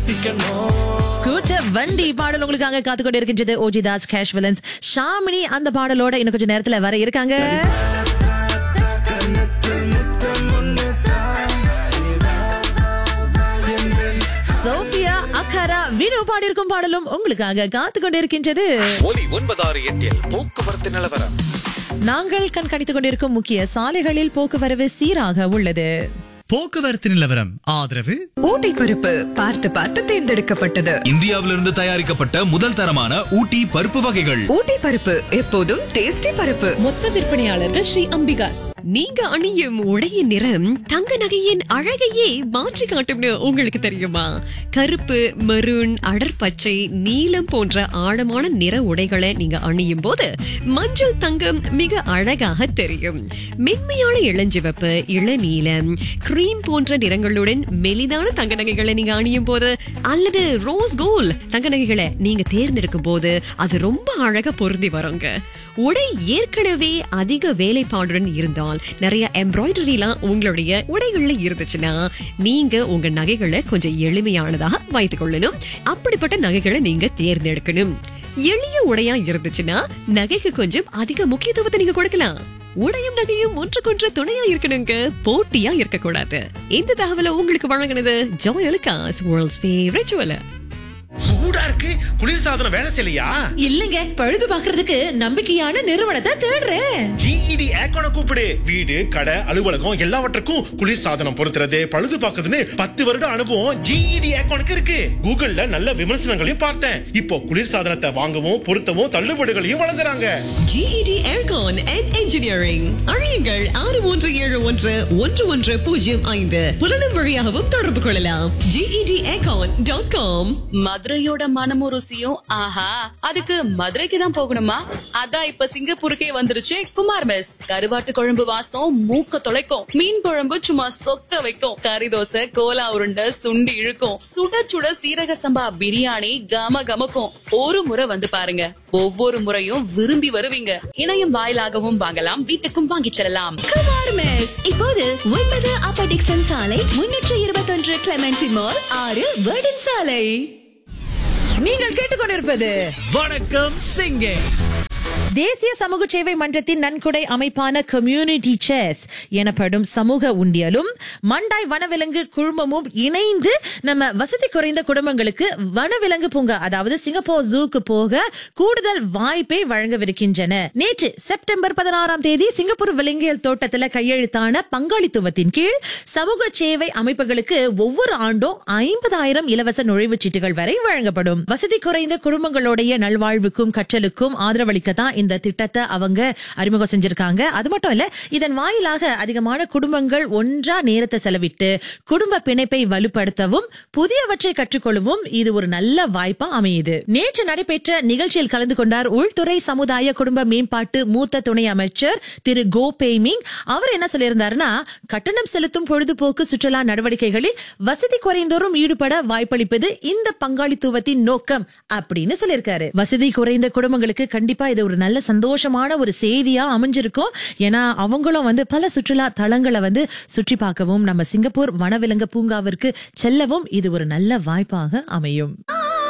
scooter வண்டி பாடல் உங்களுக்காக காத்து கொண்டு இருக்கின்றது ஓஜி தாஸ் கேஷ் விலன்ஸ் ஷாமினி அந்த பாடலோட இன்னும் கொஞ்சம் நேரத்துல வர இருக்காங்க சோஃபியா அக்காரா வினு பாடியிருக்கும் பாடலும் உங்களுக்காக காத்து கொண்டு இருக்கின்றது ஒலி ஒன்பதாறு எட்டில் போக்குவரத்து நிலவரம் நாங்கள் கண்காணித்துக் கொண்டிருக்கும் முக்கிய சாலைகளில் போக்குவரவு சீராக உள்ளது போக்குவரத்து நிலவரம் ஆதரவு ஊட்டி பருப்பு பார்த்து பார்த்து தேர்ந்தெடுக்கப்பட்டது இந்தியாவிலிருந்து தயாரிக்கப்பட்ட முதல் தரமான ஊட்டி பருப்பு வகைகள் ஊட்டி பருப்பு எப்போதும் டேஸ்டி பருப்பு மொத்த விற்பனையாளர்கள் ஸ்ரீ அம்பிகாஸ் நீங்க அணியும் உடையின் நிறம் தங்க நகையின் அழகையே மாற்றி காட்டும்னு உங்களுக்கு தெரியுமா கருப்பு மெரூன் அடர்பச்சை நீலம் போன்ற ஆழமான நிற உடைகளை நீங்க அணியும் போது மஞ்சள் தங்கம் மிக அழகாக தெரியும் மென்மையான இளஞ்சிவப்பு இளநீலம் கிரீம் போன்ற நிறங்களுடன் மெலிதான தங்க நகைகளை நீங்க அணியும் போது அல்லது ரோஸ் கோல் தங்க நகைகளை நீங்க தேர்ந்தெடுக்கும் போது அது ரொம்ப அழகா பொருந்தி வருங்க உடை ஏற்கனவே அதிக வேலைப்பாடுடன் இருந்தால் நிறைய எம்ப்ராய்டரிலாம் உங்களுடைய உடைகள்ல இருந்துச்சுன்னா நீங்க உங்க நகைகளை கொஞ்சம் எளிமையானதாக வைத்துக் கொள்ளணும் அப்படிப்பட்ட நகைகளை நீங்க தேர்ந்தெடுக்கணும் எளிய உடையா இருந்துச்சுன்னா நகைக்கு கொஞ்சம் அதிக முக்கியத்துவத்தை நீங்க கொடுக்கலாம் உடையும் நகையும் ஒன்றுக்கொன்று துணையா இருக்கணுங்க போட்டியா இருக்கக்கூடாது இந்த தகவலை உங்களுக்கு வழங்கினது ஜோயலுக்காஸ் வேர்ல்ட்ஸ் ஃபேவரட் ஜுவலர் சூடா இருக்கு குளிர்சாதனம் வேலை செய்யலையா இல்லங்க பழுது பாக்குறதுக்கு நம்பிக்கையான நிறுவனத்தை தேடுறேன் ஜிஇடி ஏக்கோன கூப்பிடு வீடு கடை அலுவலகம் எல்லாவற்றுக்கும் குளிர்சாதனம் பொருத்துறது பழுது பார்க்கறதுன்னு பத்து வருட அனுபவம் ஜிஇடி ஏக்கோனுக்கு இருக்கு கூகுள்ல நல்ல விமர்சனங்களையும் பார்த்தேன் இப்போ குளிர்சாதனத்தை வாங்கவும் பொருத்தவும் தள்ளுபடிகளையும் வழங்குறாங்க GED Aircon and Engineering அழியுங்கள் ஆறு மூன்று ஏழு ஒன்று ஒன்று ஒன்று பூஜ்ஜியம் ஐந்து புலனும் வழியாகவும் தொடர்பு கொள்ளலாம் ஜிஇடி ஏர்கான் டாட் காம் மதுரையோட மனமும் ருசியும் ஆஹா அதுக்கு மதுரைக்கு தான் போகணுமா அதான் இப்ப சிங்கப்பூருக்கே வந்துருச்சு குமார் மெஸ் கருவாட்டு குழம்பு வாசம் மூக்க தொலைக்கும் மீன் குழம்பு சும்மா சொக்க வைக்கும் கறி தோசை கோலா உருண்டை சுண்டி இழுக்கும் சுட சுட சீரக சம்பா பிரியாணி கம கமக்கும் ஒரு முறை வந்து பாருங்க ஒவ்வொரு முறையும் விரும்பி வருவீங்க இணையம் வாயிலாகவும் வாங்கலாம் வீட்டுக்கும் வாங்கிச் செல்லலாம் குமார் மெஸ் இப்போது ஒன்பது அப்பர் டிக்சன் சாலை முன்னூற்று இருபத்தொன்று கிளமெண்டி மால் ஆறு வேர்டன் சாலை நீங்கள் கேட்டுக்கொண்டிருப்பது வணக்கம் சிங்கே தேசிய சமூக சேவை மன்றத்தின் நன்கொடை அமைப்பான கம்யூனிட்டி சேர்ஸ் எனப்படும் சமூக உண்டியலும் மண்டாய் வனவிலங்கு குழுமமும் இணைந்து நம்ம வசதி குறைந்த குடும்பங்களுக்கு வனவிலங்கு பூங்கா அதாவது சிங்கப்பூர் ஜூக்கு போக கூடுதல் வாய்ப்பை வழங்கவிருக்கின்றன நேற்று செப்டம்பர் பதினாறாம் தேதி சிங்கப்பூர் விலங்கியல் தோட்டத்தில் கையெழுத்தான பங்காளித்துவத்தின் கீழ் சமூக சேவை அமைப்புகளுக்கு ஒவ்வொரு ஆண்டும் ஐம்பதாயிரம் இலவச நுழைவுச் சீட்டுகள் வரை வழங்கப்படும் வசதி குறைந்த குடும்பங்களுடைய நல்வாழ்வுக்கும் கற்றலுக்கும் ஆதரவளிக்கத்தான் இந்த திட்டத்தை அவங்க அறிமுகம் செஞ்சிருக்காங்க அது மட்டும் இல்ல இதன் வாயிலாக அதிகமான குடும்பங்கள் ஒன்றா நேரத்தை செலவிட்டு குடும்ப பிணைப்பை வலுப்படுத்தவும் புதியவற்றை கற்றுக்கொள்ளவும் இது ஒரு நல்ல வாய்ப்பா அமையுது நேற்று நடைபெற்ற நிகழ்ச்சியில் கலந்து கொண்டார் உள்துறை சமுதாய குடும்ப மேம்பாட்டு மூத்த துணை அமைச்சர் திரு கோ பேய்மிங் அவர் என்ன சொல்லியிருந்தாருன்னா கட்டணம் செலுத்தும் பொழுதுபோக்கு சுற்றுலா நடவடிக்கைகளில் வசதி குறைந்தோரும் ஈடுபட வாய்ப்பளிப்பது இந்த பங்காளித்துவத்தின் நோக்கம் அப்படின்னு சொல்லியிருக்காரு வசதி குறைந்த குடும்பங்களுக்கு கண்டிப்பா இது ஒரு நல்ல சந்தோஷமான ஒரு செய்தியா அமைஞ்சிருக்கும் ஏன்னா அவங்களும் வந்து பல சுற்றுலா தலங்களை வந்து சுற்றி பார்க்கவும் நம்ம சிங்கப்பூர் வனவிலங்கு பூங்காவிற்கு செல்லவும் இது ஒரு நல்ல வாய்ப்பாக அமையும்